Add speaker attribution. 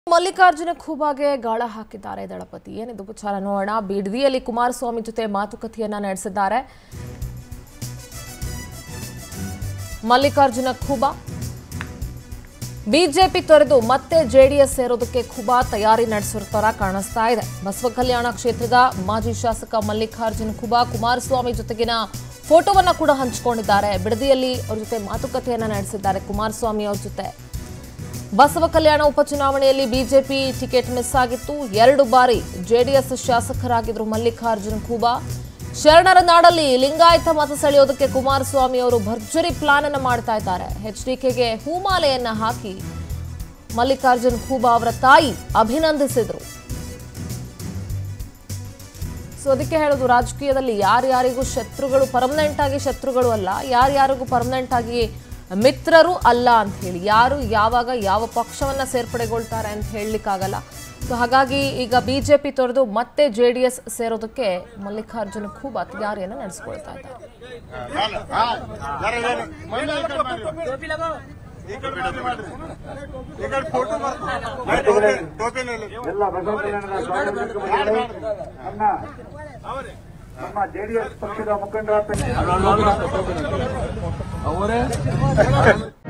Speaker 1: ಮಲ್ಲಿಕಾರ್ಜುನ ಖೂಬಾಗೆ ಗಾಳ ಹಾಕಿದ್ದಾರೆ ದಳಪತಿ ಏನಿದು ವಿಚಾರ ನೋಡೋಣ ಬಿಡದಿಯಲ್ಲಿ ಕುಮಾರಸ್ವಾಮಿ ಜೊತೆ ಮಾತುಕತೆಯನ್ನ ನಡೆಸಿದ್ದಾರೆ ಮಲ್ಲಿಕಾರ್ಜುನ ಖೂಬಾ ಬಿಜೆಪಿ ತೊರೆದು ಮತ್ತೆ ಜೆಡಿಎಸ್ ಸೇರೋದಕ್ಕೆ ಖುಬಾ ತಯಾರಿ ನಡೆಸಿರೋ ತರ ಕಾಣಿಸ್ತಾ ಇದೆ ಬಸವ ಕಲ್ಯಾಣ ಕ್ಷೇತ್ರದ ಮಾಜಿ ಶಾಸಕ ಮಲ್ಲಿಕಾರ್ಜುನ ಖುಬಾ ಕುಮಾರಸ್ವಾಮಿ ಜೊತೆಗಿನ ಫೋಟೋವನ್ನ ಕೂಡ ಹಂಚಿಕೊಂಡಿದ್ದಾರೆ ಬಿಡದಿಯಲ್ಲಿ ಅವ್ರ ಜೊತೆ ಮಾತುಕತೆಯನ್ನ ನಡೆಸಿದ್ದಾರೆ ಕುಮಾರಸ್ವಾಮಿ ಅವ್ರ ಜೊತೆ ಬಸವ ಕಲ್ಯಾಣ ಉಪಚುನಾವಣೆಯಲ್ಲಿ ಬಿಜೆಪಿ ಟಿಕೆಟ್ ಮಿಸ್ ಆಗಿತ್ತು ಎರಡು ಬಾರಿ ಜೆಡಿಎಸ್ ಶಾಸಕರಾಗಿದ್ರು ಮಲ್ಲಿಕಾರ್ಜುನ್ ಖೂಬಾ ಶರಣರ ನಾಡಲ್ಲಿ ಲಿಂಗಾಯತ ಮತ ಸೆಳೆಯೋದಕ್ಕೆ ಕುಮಾರಸ್ವಾಮಿ ಅವರು ಭರ್ಜರಿ ಪ್ಲಾನ್ ಅನ್ನ ಮಾಡ್ತಾ ಇದ್ದಾರೆ ಎಚ್ಡಿಕೆಗೆ ಹೂಮಾಲೆಯನ್ನ ಹಾಕಿ ಮಲ್ಲಿಕಾರ್ಜುನ್ ಖೂಬಾ ಅವರ ತಾಯಿ ಅಭಿನಂದಿಸಿದ್ರು ಸೊ ಅದಕ್ಕೆ ಹೇಳೋದು ರಾಜಕೀಯದಲ್ಲಿ ಯಾರ್ಯಾರಿಗೂ ಶತ್ರುಗಳು ಪರ್ಮನೆಂಟ್ ಆಗಿ ಶತ್ರುಗಳು ಅಲ್ಲ ಯಾರ್ಯಾರಿಗೂ ಪರ್ಮನೆಂಟ್ ಆಗಿ ಮಿತ್ರರು ಅಲ್ಲ ಅಂತ ಹೇಳಿ ಯಾರು ಯಾವಾಗ ಯಾವ ಪಕ್ಷವನ್ನ ಸೇರ್ಪಡೆಗೊಳ್ತಾರೆ ಅಂತ ಹೇಳಲಿಕ್ಕಾಗಲ್ಲ ಸೊ ಹಾಗಾಗಿ ಈಗ ಬಿಜೆಪಿ ತೊರೆದು ಮತ್ತೆ ಜೆ ಡಿ ಎಸ್ ಸೇರೋದಕ್ಕೆ ಮಲ್ಲಿಕಾರ್ಜುನ ಖೂಬಾ ತಯಾರಿಯನ್ನು ನಡೆಸ್ಕೊಳ್ತಾ ಇದ್ದಾರೆ
Speaker 2: ಎಲ್ಲ ಬಸವ ಕಲ್ಯಾಣದ ಸಾರ್ವಜನಿಕ ಮಂಡಳಿ ನಮ್ಮ ನಮ್ಮ ಜೆಡಿಎಸ್ ಪಕ್ಷದ ಮುಖಂಡರಾದ
Speaker 3: ಅವರೇ